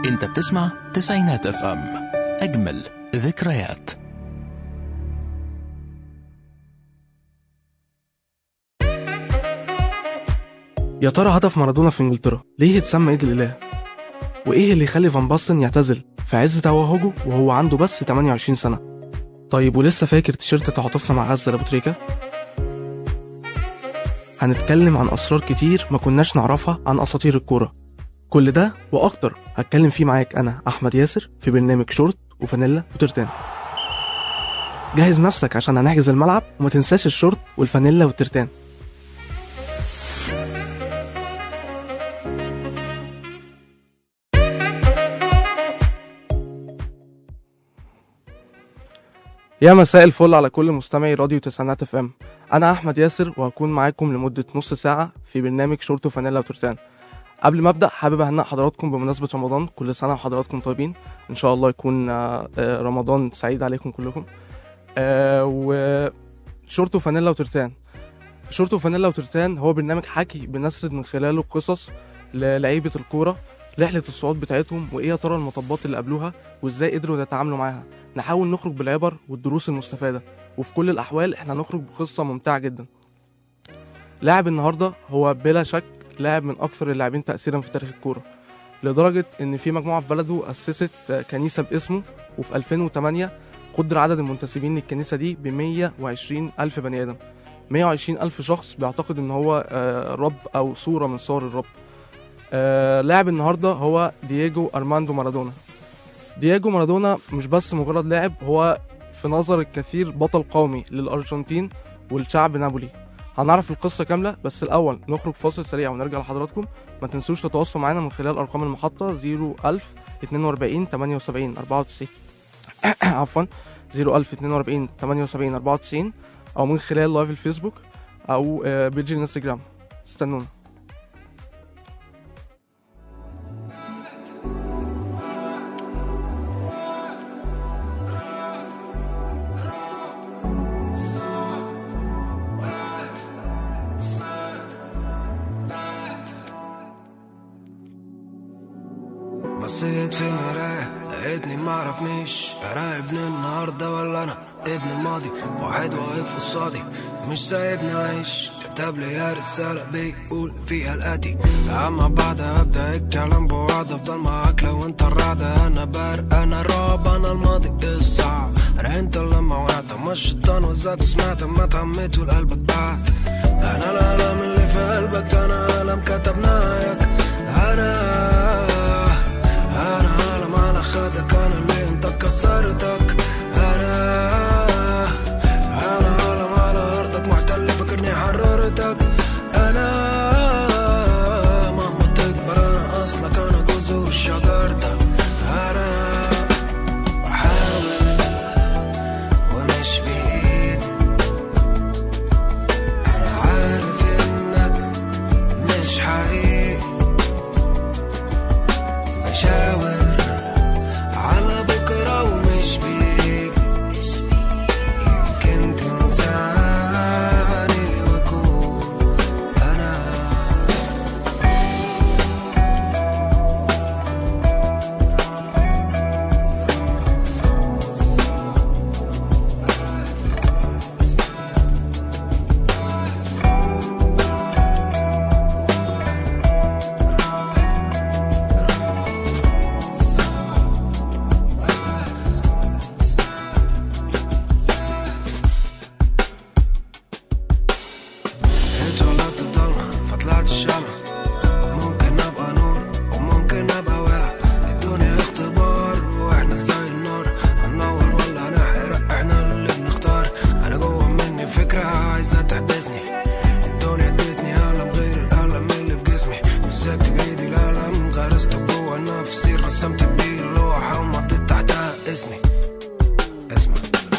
انت بتسمع تسعينات اف ام اجمل ذكريات يا ترى هدف مارادونا في انجلترا ليه اتسمى ايد الاله وايه اللي يخلي فان باستن يعتزل في عز توهجه وهو عنده بس 28 سنه طيب ولسه فاكر تيشيرت تعاطفنا مع غزه لابو تريكه هنتكلم عن اسرار كتير ما كناش نعرفها عن اساطير الكوره كل ده واكتر هتكلم فيه معاك انا احمد ياسر في برنامج شورت وفانيلا وترتان جهز نفسك عشان هنحجز الملعب وما تنساش الشورت والفانيلا والترتان يا مساء الفل على كل مستمعي راديو تسعينات اف ام انا احمد ياسر وهكون معاكم لمده نص ساعه في برنامج شورت وفانيلا وترتان قبل ما ابدا حابب اهنئ حضراتكم بمناسبه رمضان كل سنه وحضراتكم طيبين ان شاء الله يكون آه، آه، رمضان سعيد عليكم كلكم آه، وشورت وفانيلا وترتان شورت وفانيلا وترتان هو برنامج حكي بنسرد من خلاله قصص للعيبه الكوره رحله الصعود بتاعتهم وايه يا ترى المطبات اللي قابلوها وازاي قدروا يتعاملوا معاها نحاول نخرج بالعبر والدروس المستفادة وفي كل الأحوال إحنا نخرج بقصة ممتعة جدا لاعب النهاردة هو بلا شك لاعب من أكثر اللاعبين تأثيرا في تاريخ الكورة لدرجة إن في مجموعة في بلده أسست كنيسة باسمه وفي 2008 قدر عدد المنتسبين للكنيسة دي ب 120 ألف بني آدم 120 ألف شخص بيعتقد إن هو آه، رب أو صورة من صور الرب آه، لاعب النهاردة هو دييجو أرماندو مارادونا دييجو مارادونا مش بس مجرد لاعب هو في نظر الكثير بطل قومي للأرجنتين والشعب نابولي هنعرف القصة كاملة بس الأول نخرج فاصل سريع ونرجع لحضراتكم ما تنسوش تتواصلوا معانا من خلال أرقام المحطة 01000 42 78 94 عفوا 01000 42 78 94 أو من خلال لايف الفيسبوك أو آه، بيج الانستجرام استنونا بصيت في المراية لقيتني معرفنيش انا ابن النهاردة ولا انا ابن الماضي واحد واقف قصادي مش سايبني اعيش كتب لي رسالة بيقول فيها الاتي اما بعد ابدا الكلام بوعد افضل معاك لو انت الرعدة انا بارق انا راب انا الماضي الصعب انا انت لما وقعت مش الشيطان وزاك سمعت ما تهمت والقلبك بعد انا الالم اللي في قلبك انا الم كتبناك انا انا عالم على خدك انا اللي انت كسرتك انا انا عالم على ارضك محتل فكرني حررتك انا مهما تكبر انا اصلك انا جذور شجرتك انا بحاول ومش بايدي انا عارف انك مش حقيقي بشاور على بكرة ومش بيجي يمكن تنساني واكون انا اتولدت في ضلمة فطلعت الشمع ممكن ابقى نور وممكن ابقى ولع الدنيا اختبار واحنا زي النار هننور ولا هنحرق احنا اللي بنختار انا جوه مني فكرة عايزة تحبسني الدنيا ادتني قلم غير القلم اللي في جسمي مسكت بايدي القلم غرسته جوه نفسي رسمت بيه لوحة ومضيت تحتها اسمي اسمع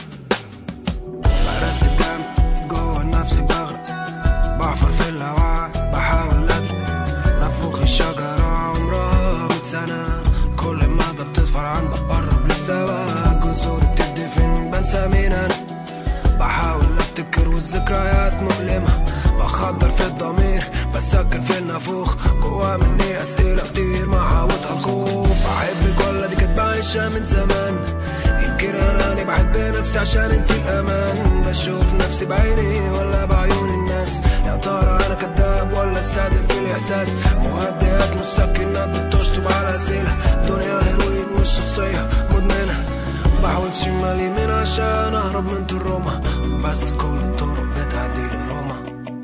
غرست الجنب جوه نفسي بغرق بحفر في الهواء بحاول ادرك نفوخ الشجرة عمرها مية سنة كل مدى بتصفر عن بقرب للسما جذوري بتدفن بنسى مين انا بحاول افتكر والذكريات مؤلمة بخدر في الضمير بسكن في النافوخ جوا مني اسئله كتير ما عودها الخوف بحبك ولا دي كانت بعيشها من زمان يمكن انا بحب نفسي عشان انت الامان بشوف نفسي بعيني ولا بعيون الناس يا ترى انا كذاب ولا الصادق في الاحساس مهدئات مسكنات بتشطب على اسئله دنيا هيروين والشخصيه مدمنه بحاول شمال يمين عشان اهرب من تروما بس كل الطرق بتعدي لروما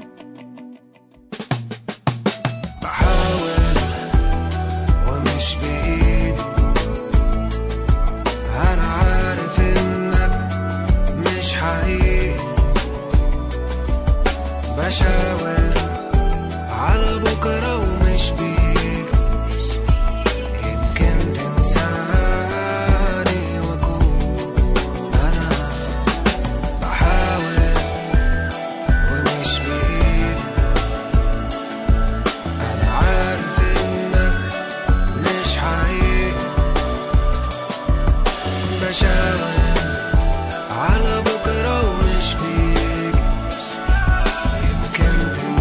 بحاول ومش بايدي انا عارف انك مش حقيقي بشاور على بكره ومش بيجي يمكن تنساني واكون انا بحاول ومش بايدي انا عارف انك مش حقيقي بشاور على بكره ومش بيجي يمكن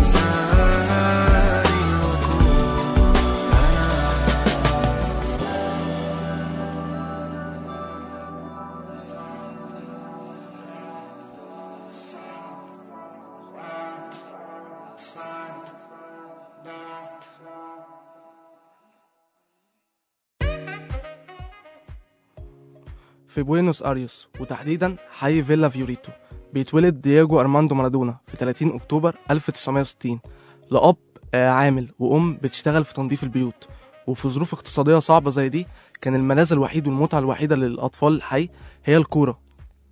تنساني واكون انا في بوينوس آريوس وتحديدا حي فيلا فيوريتو بيتولد دييجو أرماندو مارادونا في 30 أكتوبر 1960 لأب آه، عامل وأم بتشتغل في تنظيف البيوت وفي ظروف اقتصادية صعبة زي دي كان الملاذ الوحيد والمتعة الوحيدة للأطفال الحي هي الكورة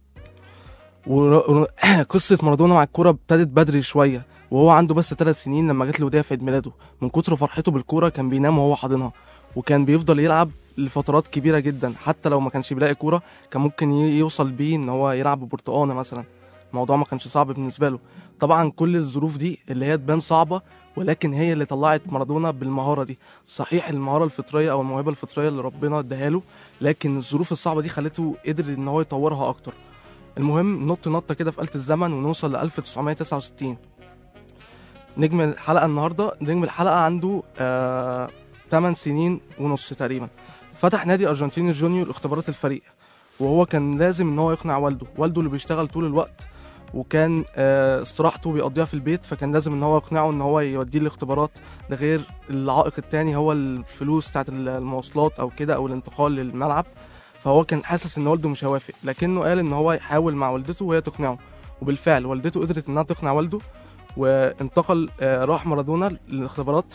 وقصة مارادونا مع الكورة ابتدت بدري شوية وهو عنده بس ثلاث سنين لما جات له هدية في عيد ميلاده من كتر فرحته بالكورة كان بينام وهو حاضنها وكان بيفضل يلعب لفترات كبيرة جدا حتى لو ما كانش بيلاقي كورة كان ممكن ي- يوصل بيه ان هو يلعب ببرتقانة مثلا الموضوع ما كانش صعب بالنسبة له طبعا كل الظروف دي اللي هي تبان صعبة ولكن هي اللي طلعت مارادونا بالمهارة دي صحيح المهارة الفطرية او الموهبة الفطرية اللي ربنا اداها له لكن الظروف الصعبة دي خلته قدر ان هو يطورها اكتر المهم نط نطة كده في آلة الزمن ونوصل ل 1969 نجم الحلقة النهاردة نجم الحلقة عنده آه 8 سنين ونص تقريبا فتح نادي أرجنتيني جونيور اختبارات الفريق وهو كان لازم ان هو يقنع والده والده اللي بيشتغل طول الوقت وكان آه، استراحته بيقضيها في البيت فكان لازم ان هو يقنعه ان هو يوديه الاختبارات ده غير العائق التاني هو الفلوس بتاعت المواصلات او كده او الانتقال للملعب فهو كان حاسس ان والده مش هيوافق لكنه قال ان هو يحاول مع والدته وهي تقنعه وبالفعل والدته قدرت انها تقنع والده وانتقل آه، راح مارادونا للاختبارات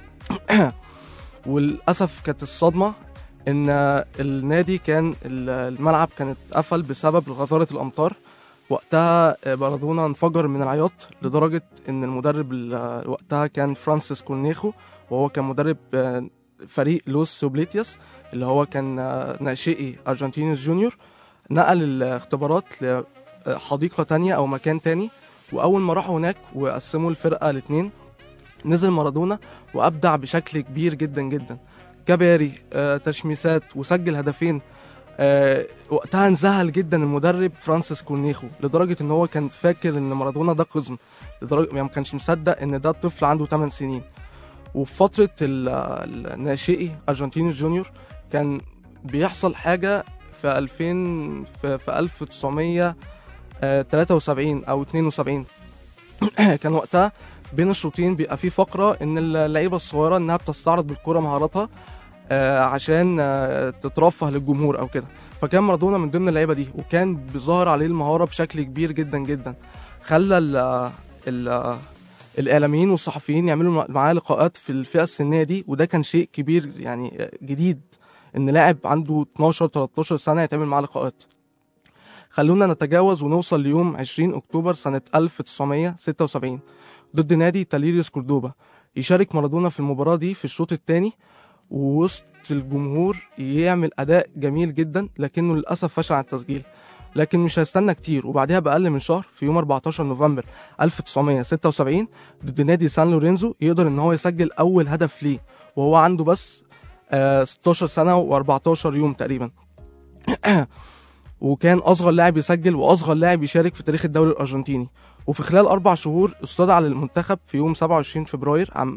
وللاسف كانت الصدمه ان النادي كان الملعب كان اتقفل بسبب غزاره الامطار وقتها آه، مارادونا انفجر من العياط لدرجه ان المدرب ال- وقتها كان فرانسيس كورنيخو وهو كان مدرب آه، فريق لوس سوبليتياس اللي هو كان آه، ناشئي ارجنتينيوس جونيور نقل الاختبارات لحديقه تانية او مكان تاني واول ما راحوا هناك وقسموا الفرقه لاتنين نزل مارادونا وابدع بشكل كبير جدا جدا كباري آه، تشميسات وسجل هدفين آه، وقتها انذهل جدا المدرب فرانسيس كورنيخو لدرجه ان هو كان فاكر ان مارادونا ده قزم لدرجه يعني ما كانش مصدق ان ده طفل عنده 8 سنين وفي فتره ال- الناشئي ارجنتيني جونيور كان بيحصل حاجه في 2000 في, في 1973 او 72 كان وقتها بين الشوطين بيبقى في فقره ان اللعيبه الصغيره انها بتستعرض بالكره مهاراتها آه، عشان آه، تترفه للجمهور او كده فكان مارادونا من ضمن اللعيبه دي وكان بيظهر عليه المهاره بشكل كبير جدا جدا خلى ال ال الاعلاميين والصحفيين يعملوا معاه لقاءات في الفئه السنيه دي وده كان شيء كبير يعني آه، جديد ان لاعب عنده 12 13 سنه يتعمل معاه لقاءات خلونا نتجاوز ونوصل ليوم 20 اكتوبر سنه 1976 ضد نادي تاليريوس كوردوبا يشارك مارادونا في المباراه دي في الشوط الثاني ووسط الجمهور يعمل اداء جميل جدا لكنه للاسف فشل عن التسجيل لكن مش هيستنى كتير وبعدها باقل من شهر في يوم 14 نوفمبر 1976 ضد نادي سان لورينزو يقدر ان هو يسجل اول هدف ليه وهو عنده بس آه 16 سنه و14 يوم تقريبا وكان اصغر لاعب يسجل واصغر لاعب يشارك في تاريخ الدوري الارجنتيني وفي خلال أربع شهور استدعى للمنتخب في يوم 27 فبراير عام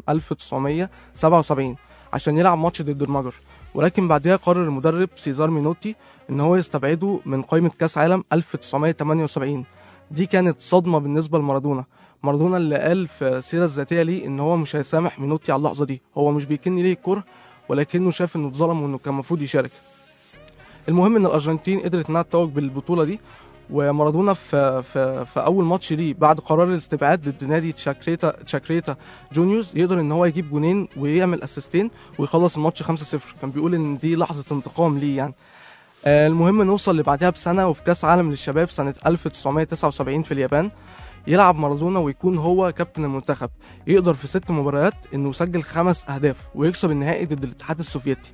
1977 عشان يلعب ماتش ضد المجر ولكن بعدها قرر المدرب سيزار مينوتي ان هو يستبعده من قائمة كأس عالم 1978 دي كانت صدمة بالنسبة لمارادونا مارادونا اللي قال في السيرة الذاتية ليه ان هو مش هيسامح مينوتي على اللحظة دي هو مش بيكن ليه الكره ولكنه شاف انه اتظلم وانه كان المفروض يشارك المهم ان الارجنتين قدرت انها تتوج بالبطولة دي ومارادونا في في في اول ماتش ليه بعد قرار الاستبعاد ضد نادي تشاكريتا تشاكريتا جونيورز يقدر ان هو يجيب جونين ويعمل اسيستين ويخلص الماتش 5-0 كان بيقول ان دي لحظه انتقام ليه يعني آه، المهم نوصل لبعدها بسنه وفي كاس عالم للشباب سنه 1979 في اليابان يلعب مارادونا ويكون هو كابتن المنتخب يقدر في ست مباريات انه يسجل خمس اهداف ويكسب النهائي ضد الاتحاد السوفيتي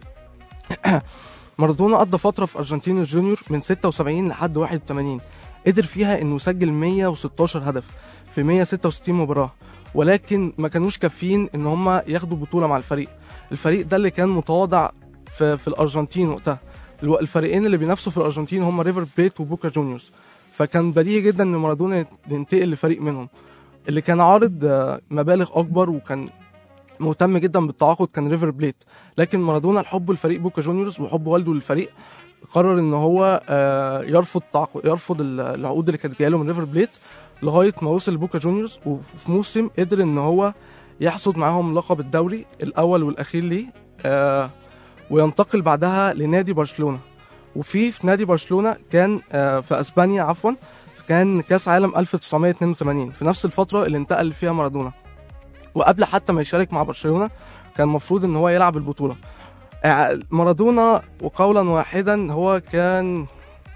مارادونا قضى فتره في ارجنتين الجونيور من 76 لحد 81 قدر فيها انه يسجل 116 هدف في 166 مباراه ولكن ما كانوش كافيين ان هم ياخدوا بطوله مع الفريق الفريق ده اللي كان متواضع في, في الارجنتين وقتها الو- الفريقين اللي بينافسوا في الارجنتين هم ريفر بليت وبوكا جونيورز فكان بديهي جدا ان مارادونا ينتقل لفريق منهم اللي كان عارض آه، مبالغ اكبر وكان مهتم جدا بالتعاقد كان ريفر بليت لكن مارادونا الحب لفريق بوكا جونيورز وحب والده للفريق قرر ان هو آه، يرفض تعاقد يرفض ال- العقود اللي كانت جايه له من ريفر بليت لغايه ما وصل لبوكا جونيورز وفي موسم قدر ان هو يحصد معاهم لقب الدوري الاول والاخير ليه آه، وينتقل بعدها لنادي برشلونه وفي في نادي برشلونه كان آه، في اسبانيا عفوا كان كاس عالم 1982 في نفس الفتره اللي انتقل فيها مارادونا وقبل حتى ما يشارك مع برشلونه كان المفروض ان هو يلعب البطوله آه، مارادونا وقولا واحدا هو كان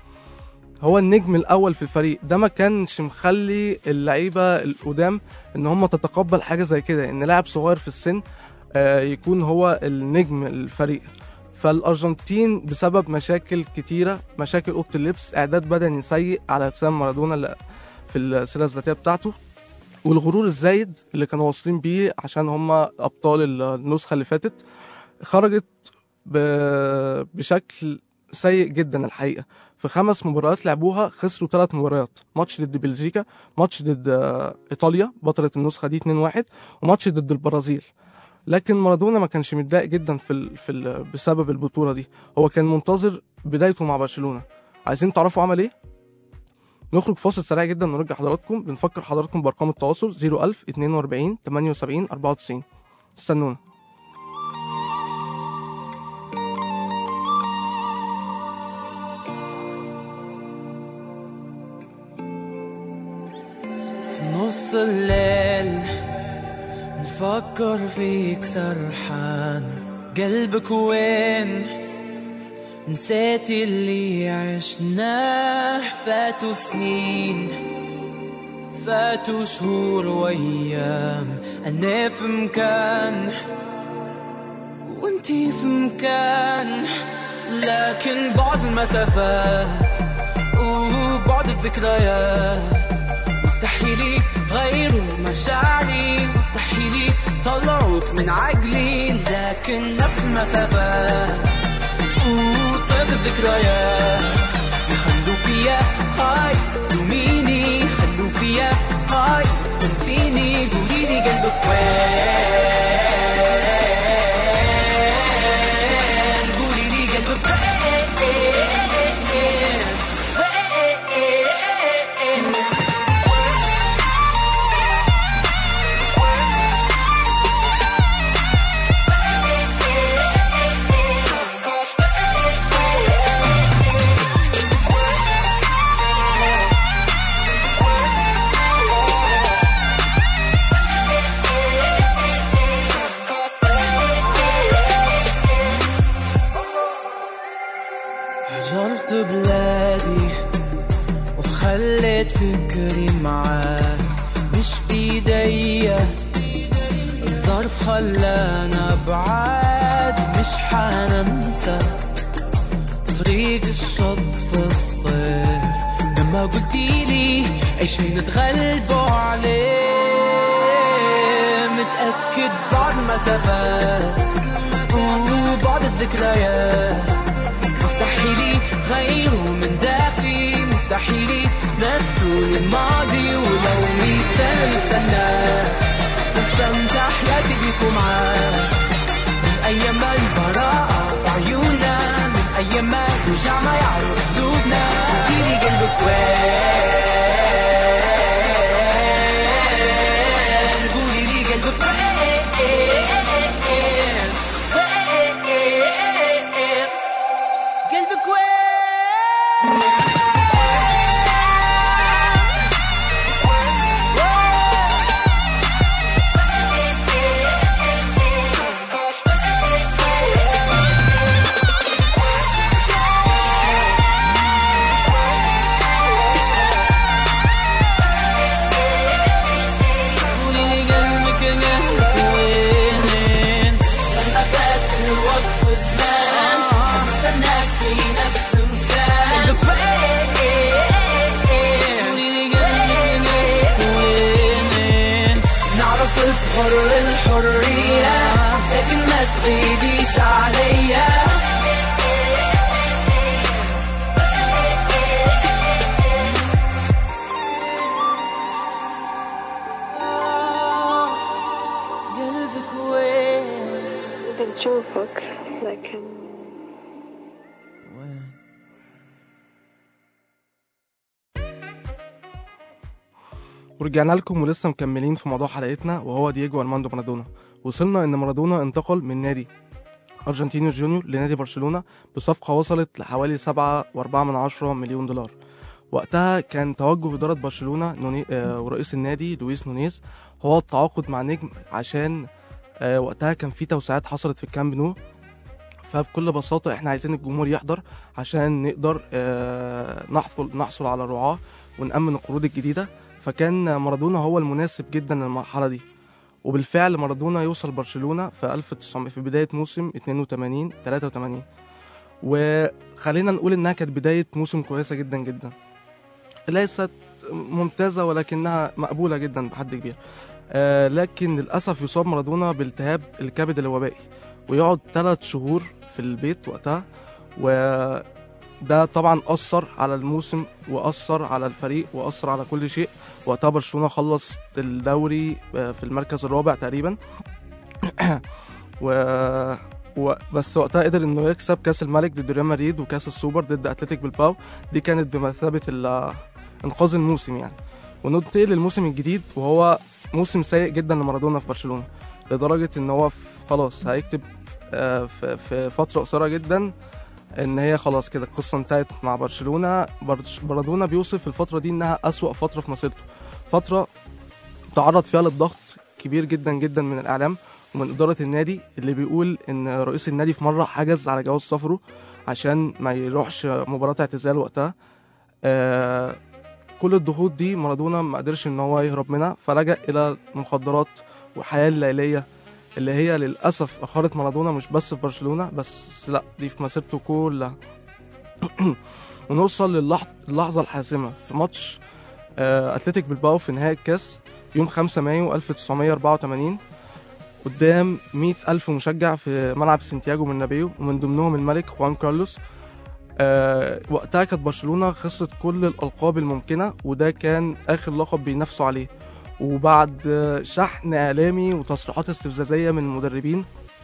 هو النجم الاول في الفريق ده ما كانش مخلي اللعيبه القدام ان هم تتقبل حاجه زي كده ان لاعب صغير في السن آه، يكون هو النجم الفريق فالارجنتين بسبب مشاكل كتيره مشاكل اوضه اللبس اعداد بدني سيء على لسان مارادونا اللي في السيره الذاتيه بتاعته والغرور الزايد اللي كانوا واصلين بيه عشان هم ابطال النسخه اللي فاتت خرجت ب- بشكل سيء جدا الحقيقه في خمس مباريات لعبوها خسروا ثلاث مباريات ماتش ضد بلجيكا ماتش ضد آه، ايطاليا بطله النسخه دي 2-1 وماتش ضد البرازيل لكن مارادونا ما كانش متضايق جدا في ال... في ال... بسبب البطوله دي هو كان منتظر بدايته مع برشلونه عايزين تعرفوا عمل ايه نخرج فاصل سريع جدا ونرجع حضراتكم بنفكر حضراتكم بارقام التواصل 01000 42 78 94 استنونا في نص الليل نفكر فيك سرحان قلبك وين نسيت اللي عشناه فاتوا سنين فاتوا شهور وايام انا في مكان وانتي في مكان لكن بعد المسافات وبعد الذكريات مستحيل غيروا مشاعري مستحيل طلعوك من عقلي لكن نفس المسافات وطيب الذكريات يخلوا فيا هاي لوميني خلوا فيا هاي تنسيني قوليلي قلبك وين قوليلي قلبك وين وين هجرت بلادي وخليت فكري معاك مش بيديا الظرف خلانا بعاد مش حننسى طريق الشط في الصيف لما قلتيلي اي شي نتغلبوا عليه متأكد بعد المسافات وبعد الذكريات مستحيل غيره من داخلي مستحيل نفسه يكون الماضي ولو مية سنة نستناه واستمتع حياتي بيكون معاه من أيام ما البراءة في عيونا من أيام ما الوجع ما يعرف قلوبنا قوليلي قلبك وين قوليلي قلبك وين قلبك قولي لي قلبك قلبك وين انا فاكر وقت زمان استناك في نفس المكان قولي لي قلبك قلبك وين نعرف تظهر الحرية لكن ما تغيبيش عليا قلبك وين بنشوفك لكن وين ورجعنا لكم ولسه مكملين في موضوع حلقتنا وهو دييجو ارماندو مارادونا وصلنا ان مارادونا انتقل من نادي ارجنتينيو جونيور لنادي برشلونه بصفقه وصلت لحوالي 7.4 من عشرة مليون دولار وقتها كان توجه اداره برشلونه نوني آه ورئيس النادي لويس نونيز هو التعاقد مع نجم عشان آه وقتها كان في توسعات حصلت في الكامب نو فبكل بساطه احنا عايزين الجمهور يحضر عشان نقدر آه نحصل نحصل على رعاه ونأمن القروض الجديده فكان مارادونا هو المناسب جدا للمرحله دي وبالفعل مارادونا يوصل برشلونه في 1900 في بدايه موسم 82 83 وخلينا نقول انها كانت بدايه موسم كويسه جدا جدا ليست ممتازه ولكنها مقبوله جدا بحد كبير آه لكن للاسف يصاب مارادونا بالتهاب الكبد الوبائي ويقعد ثلاث شهور في البيت وقتها وده طبعا اثر على الموسم واثر على الفريق واثر على كل شيء وقتها برشلونه خلص الدوري آه، في المركز الرابع تقريبا و... و... بس وقتها قدر انه يكسب كاس الملك ضد ريال مدريد وكاس السوبر ضد اتلتيك بالباو دي كانت بمثابه ال... انقاذ الموسم يعني وننتقل للموسم الجديد وهو موسم سيء جدا لمارادونا في برشلونه لدرجه ان هو في- خلاص هيكتب آه، في في فتره قصيره جدا ان هي خلاص كده القصه انتهت مع برشلونه برش- مارادونا بيوصف الفتره دي انها اسوا فتره في مسيرته فتره تعرض فيها للضغط كبير جدا جدا من الاعلام ومن اداره النادي اللي بيقول ان رئيس النادي في مره حجز على جواز سفره عشان ما يروحش مباراه اعتزال وقتها آه كل الضغوط دي مارادونا ما قدرش ان هو يهرب منها فلجأ الى المخدرات والحياه الليليه اللي هي للاسف اخرت مارادونا مش بس في برشلونه بس لا دي في مسيرته كلها ونوصل للحظه اللحظه الحاسمه في ماتش آه، اتلتيك بالباو في نهائي الكاس يوم 5 مايو 1984 قدام 100 ألف مشجع في ملعب سانتياغو من نابيو ومن ضمنهم الملك خوان كارلوس آه وقتها كانت برشلونة خسرت كل الألقاب الممكنة وده كان آخر لقب بينافسوا عليه وبعد آه، شحن إعلامي وتصريحات استفزازية من المدربين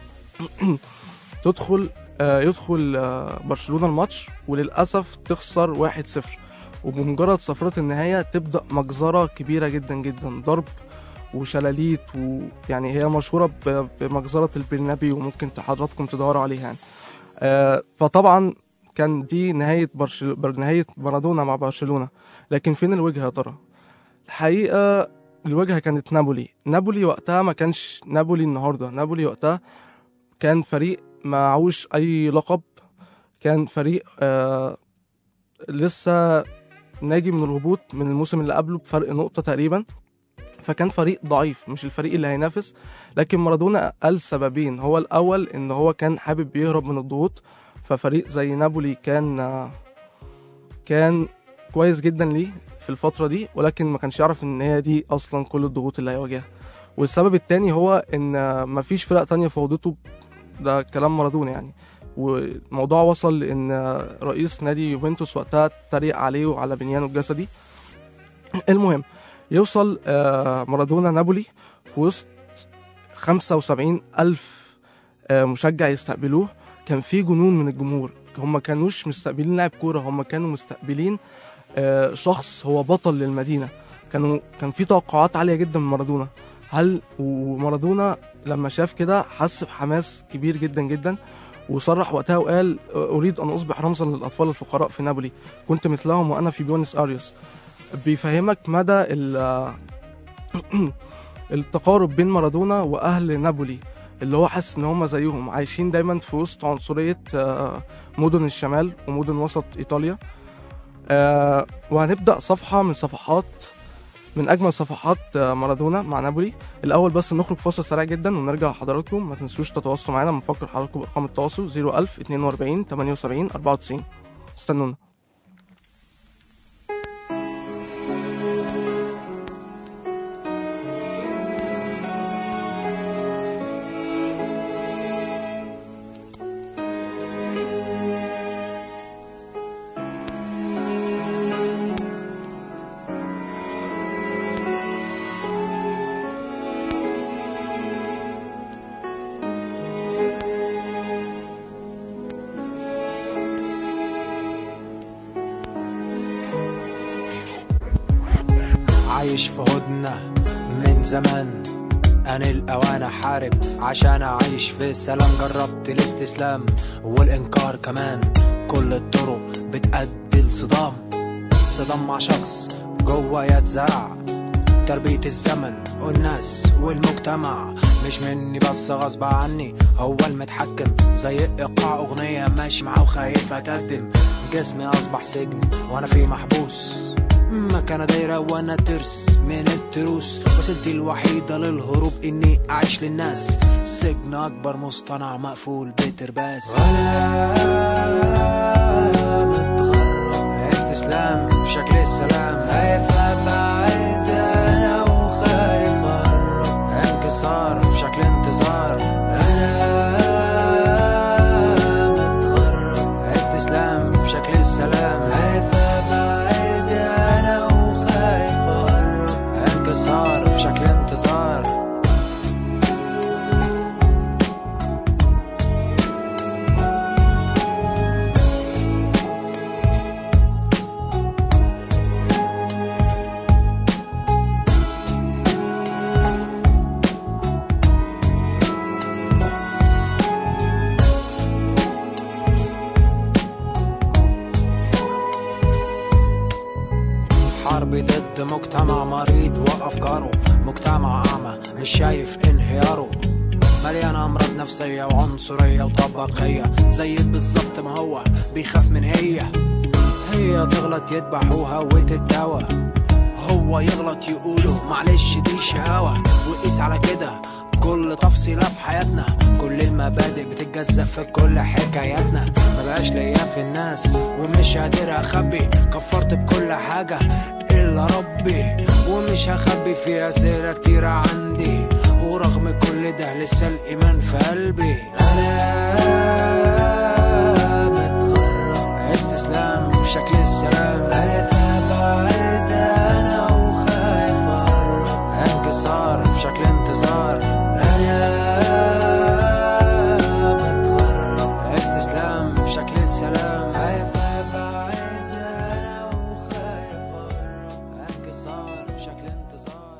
تدخل آه يدخل آه برشلونة الماتش وللأسف تخسر 1-0 وبمجرد صفرة النهاية تبدأ مجزرة كبيرة جدا جدا ضرب وشلاليت ويعني هي مشهورة ب- بمجزرة البرنابي وممكن حضراتكم تدوروا عليها يعني آه فطبعا كان دي نهاية برشل... بر- نهاية مارادونا مع برشلونة لكن فين الوجهة يا ترى؟ الحقيقة الوجهة كانت نابولي نابولي وقتها ما كانش نابولي النهاردة نابولي وقتها كان فريق معهوش أي لقب كان فريق آه لسه ناجي من الهبوط من الموسم اللي قبله بفرق نقطة تقريبا فكان فريق ضعيف مش الفريق اللي هينافس لكن مارادونا قال سببين هو الأول إن هو كان حابب يهرب من الضغوط ففريق زي نابولي كان آه، كان كويس جدا ليه في الفترة دي ولكن ما كانش يعرف إن هي دي أصلا كل الضغوط اللي هيواجهها والسبب التاني هو إن آه، مفيش فرق تانية فوضته ده كلام مارادونا يعني والموضوع وصل لان رئيس نادي يوفنتوس وقتها اتريق عليه وعلى بنيانه الجسدي المهم يوصل آه، مارادونا نابولي في وسط 75 ألف آه، مشجع يستقبلوه كان في جنون من الجمهور هم كانوش مستقبلين لاعب كورة هم كانوا مستقبلين آه، شخص هو بطل للمدينة كانوا كان في توقعات عالية جدا من مارادونا هل ومارادونا لما شاف كده حس بحماس كبير جدا جدا وصرح وقتها وقال أريد أن أصبح رمزا للأطفال الفقراء في نابولي كنت مثلهم وأنا في بيونس آريوس بيفهمك مدى ال- التقارب بين مارادونا وأهل نابولي اللي هو حاسس ان هم زيهم عايشين دايما في وسط عنصرية آه، مدن الشمال ومدن وسط ايطاليا آه، وهنبدأ صفحة من صفحات من اجمل صفحات آه، مارادونا مع نابولي الاول بس نخرج فاصل سريع جدا ونرجع لحضراتكم ما تنسوش تتواصلوا معانا بنفكر حضراتكم بارقام التواصل 01000 42 78 94 استنونا عايش في هدنة من زمان أنا الأوان أحارب عشان أعيش في سلام جربت الاستسلام والإنكار كمان كل الطرق بتأدي لصدام صدام مع شخص جوا يتزرع تربية الزمن والناس والمجتمع مش مني بس غصب عني هو المتحكم زي ايقاع اغنية ماشي معاه وخايف اتقدم جسمي اصبح سجن وانا فيه محبوس مكانة دايرة وانا ترس من التروس وسيلتي الوحيدة للهروب اني اعيش للناس سجن اكبر مصطنع مقفول بترباس استسلام في شكل السلام خايف ابعد انا وخايف اقرب انكسار في شكل انتظار انا متغرب استسلام في شكل السلام خايف ابعد انا وخايف اقرب انكسار في شكل انتظار حرب ضد مجتمع مريض وافكاره مجتمع اعمى مش شايف انهياره مليان امراض نفسيه وعنصريه وطبقيه زي بالظبط ما هو بيخاف من هي هي تغلط يذبحوها وتتداوى هو يغلط يقولوا معلش دي شقاوة وقيس على كده كل تفصيلة في حياتنا كل المبادئ بتتجزأ في كل حكاياتنا مبقاش ليا في الناس ومش قادر اخبي كفرت بكل حاجة الا ربي ومش هخبي في اسئلة كتيرة عندي ورغم كل ده لسه الايمان في قلبي انا متغرب استسلام بشكل السلام خايف ابعد انا وخايف اقرب انكسار بشكل انتظار انا متغرب استسلام بشكل السلام خايف ابعد انا وخايف اقرب انكسار بشكل انتظار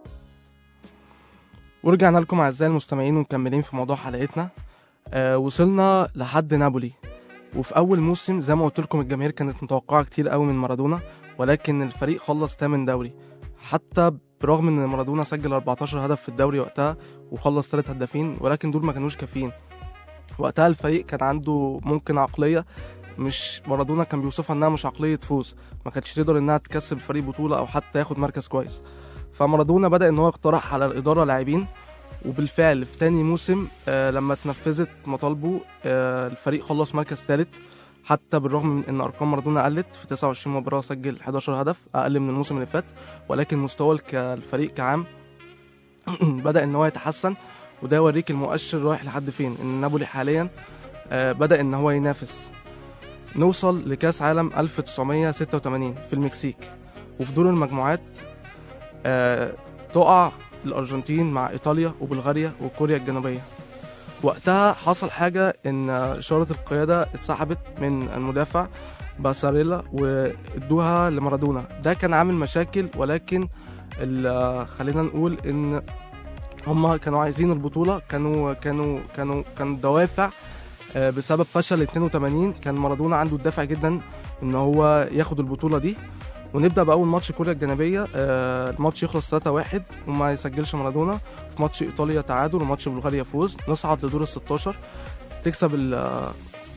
ورجعنا لكم اعزائي المستمعين ومكملين في موضوع حلقتنا آه وصلنا لحد نابولي وفي اول موسم زي ما قلت لكم الجماهير كانت متوقعه كتير قوي من مارادونا ولكن الفريق خلص تامن دوري حتى برغم ان مارادونا سجل 14 هدف في الدوري وقتها وخلص ثلاث هدافين ولكن دول ما كانوش كافيين وقتها الفريق كان عنده ممكن عقليه مش مارادونا كان بيوصفها انها مش عقليه فوز ما كانتش تقدر انها تكسب الفريق بطوله او حتى ياخد مركز كويس فمارادونا بدا ان هو يقترح على الاداره لاعبين وبالفعل في تاني موسم آه لما اتنفذت مطالبه آه الفريق خلص مركز ثالث حتى بالرغم من ان ارقام مارادونا قلت في 29 مباراه سجل 11 هدف اقل من الموسم اللي فات ولكن مستوى الك- الفريق كعام بدا ان هو يتحسن وده يوريك المؤشر رايح لحد فين ان نابولي حاليا آه بدا ان هو ينافس نوصل لكاس عالم 1986 في المكسيك وفي دور المجموعات آه تقع الأرجنتين مع إيطاليا وبلغاريا وكوريا الجنوبية وقتها حصل حاجة إن إشارة القيادة اتسحبت من المدافع باساريلا وادوها لمارادونا ده كان عامل مشاكل ولكن ال- خلينا نقول إن هما كانوا عايزين البطولة كانوا كانوا كانوا كان دوافع آه، بسبب فشل 82 كان مارادونا عنده الدافع جدا ان هو ياخد البطولة دي ونبدا باول ماتش كوريا الجنوبيه آه، الماتش يخلص 3-1 وما يسجلش مارادونا في ماتش ايطاليا تعادل وماتش بلغاريا فوز نصعد لدور ال 16 تكسب ال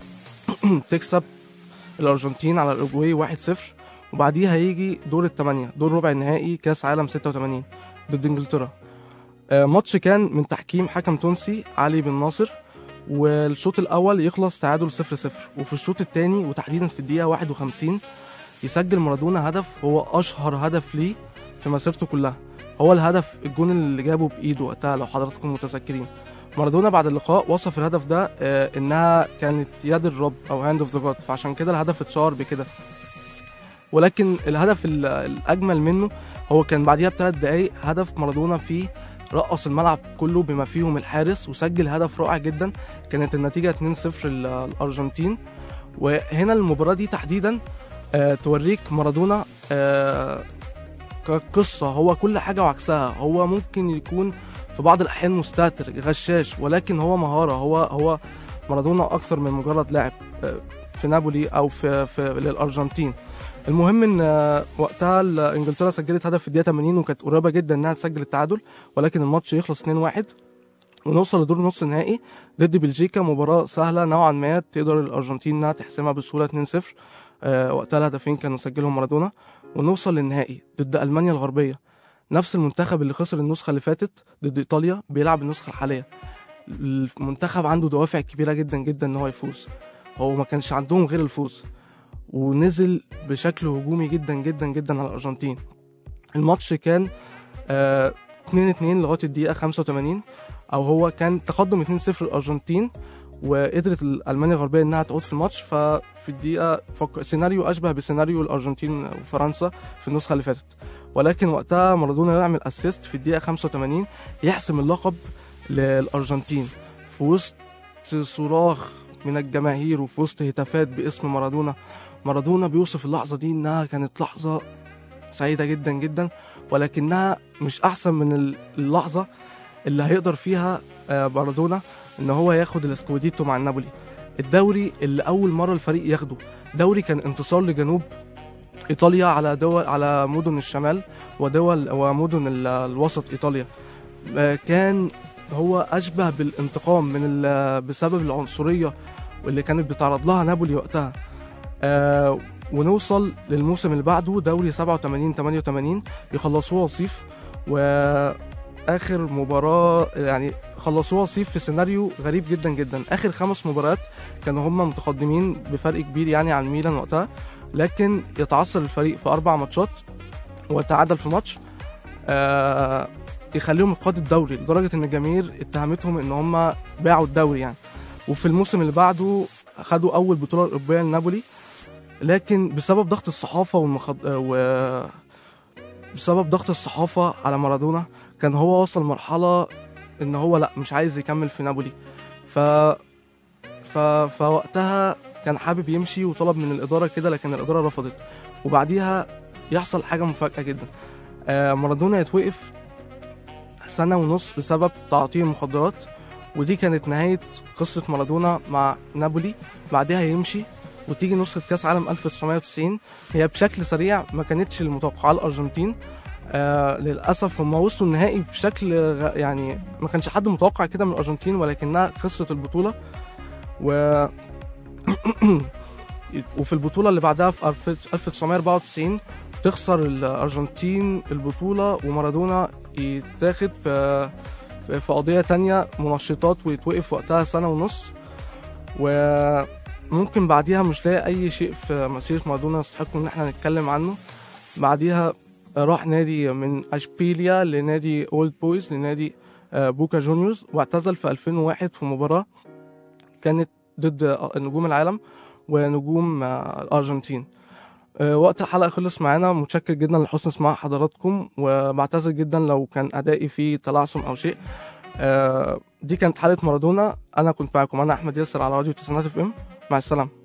تكسب الارجنتين على الاوروجواي 1-0 وبعديها هيجي دور الثمانية دور ربع النهائي كاس عالم 86 ضد انجلترا آه، ماتش كان من تحكيم حكم تونسي علي بن ناصر والشوط الاول يخلص تعادل 0-0 وفي الشوط الثاني وتحديدا في الدقيقه 51 يسجل مارادونا هدف هو اشهر هدف ليه في مسيرته كلها هو الهدف الجون اللي جابه بايده وقتها لو حضراتكم متذكرين مارادونا بعد اللقاء وصف الهدف ده آه، انها كانت يد الرب او هاند اوف ذا جاد فعشان كده الهدف اتشهر بكده ولكن الهدف ال- الاجمل منه هو كان بعديها بثلاث دقايق هدف مارادونا فيه رقص الملعب كله بما فيهم الحارس وسجل هدف رائع جدا كانت النتيجه 2-0 للارجنتين وهنا المباراه دي تحديدا آه، توريك مارادونا آه، كقصة هو كل حاجة وعكسها هو ممكن يكون في بعض الأحيان مستهتر غشاش ولكن هو مهارة هو هو مارادونا أكثر من مجرد لاعب آه، في نابولي أو في, في للأرجنتين المهم ان آه، وقتها ال- انجلترا سجلت هدف في الدقيقه 80 وكانت قريبه جدا انها تسجل التعادل ولكن الماتش يخلص 2-1 ونوصل لدور نص النهائي ضد بلجيكا مباراه سهله نوعا ما تقدر الارجنتين انها تحسمها بسهوله 2-0 آه، وقتها الهدفين كانوا سجلهم مارادونا ونوصل للنهائي ضد المانيا الغربيه نفس المنتخب اللي خسر النسخه اللي فاتت ضد ايطاليا بيلعب النسخه الحاليه المنتخب عنده دوافع كبيره جدا جدا ان هو يفوز هو ما كانش عندهم غير الفوز ونزل بشكل هجومي جدا جدا جدا على الارجنتين الماتش كان آه 2 2 لغايه الدقيقه 85 او هو كان تقدم 2 0 الارجنتين وقدرت المانيا الغربيه انها تعود في الماتش ففي الدقيقه فك... سيناريو اشبه بسيناريو الارجنتين وفرنسا في النسخه اللي فاتت ولكن وقتها مارادونا يعمل اسيست في الدقيقه 85 يحسم اللقب للارجنتين في وسط صراخ من الجماهير وفي وسط هتافات باسم مارادونا مارادونا بيوصف اللحظه دي انها كانت لحظه سعيده جدا جدا ولكنها مش احسن من اللحظه اللي هيقدر فيها آه، مارادونا ان هو ياخد الاسكوديتو مع النابولي الدوري اللي اول مره الفريق ياخده دوري كان انتصار لجنوب ايطاليا على دول على مدن الشمال ودول ومدن ال- الوسط ايطاليا آه، كان هو اشبه بالانتقام من ال- بسبب العنصريه واللي كانت بتعرض لها نابولي وقتها آه ونوصل للموسم اللي بعده دوري 87 88 يخلصوها وصيف واخر مباراه يعني خلصوها وصيف في سيناريو غريب جدا جدا اخر خمس مباريات كانوا هم متقدمين بفرق كبير يعني عن ميلان وقتها لكن يتعثر الفريق في اربع ماتشات وتعادل في ماتش آه يخليهم يقاد الدوري لدرجه ان الجماهير اتهمتهم ان هم باعوا الدوري يعني وفي الموسم اللي بعده خدوا اول بطوله اوروبيه لنابولي لكن بسبب ضغط الصحافه والمخد... و بسبب ضغط الصحافه على مارادونا كان هو وصل مرحله ان هو لا مش عايز يكمل في نابولي ف ف فوقتها كان حابب يمشي وطلب من الاداره كده لكن الاداره رفضت وبعديها يحصل حاجه مفاجاه جدا آه مارادونا يتوقف سنه ونص بسبب تعاطيه المخدرات ودي كانت نهايه قصه مارادونا مع نابولي بعدها يمشي وتيجي نسخة كأس عالم 1990 هي بشكل سريع ما كانتش المتوقعة الأرجنتين آه للأسف هم وصلوا النهائي بشكل غ- يعني ما كانش حد متوقع كده من الأرجنتين ولكنها خسرت البطولة و وفي البطولة اللي بعدها في 1994 تخسر الأرجنتين البطولة ومارادونا يتاخد في في في قضية تانية منشطات ويتوقف وقتها سنة ونص وممكن بعديها مش لاقي أي شيء في مسيرة مارادونا يستحق إن احنا نتكلم عنه بعديها راح نادي من أشبيليا لنادي أولد بويز لنادي آه، بوكا جونيورز واعتزل في 2001 في مباراة كانت ضد نجوم العالم ونجوم آه، الأرجنتين آه، وقت الحلقة خلص معانا متشكر جدا لحسن اسماع حضراتكم وبعتذر جدا لو كان أدائي فيه تلعثم أو شيء آه، دي كانت حلقة مارادونا أنا كنت معاكم أنا أحمد ياسر على راديو تسعينات اف ام مع السلامة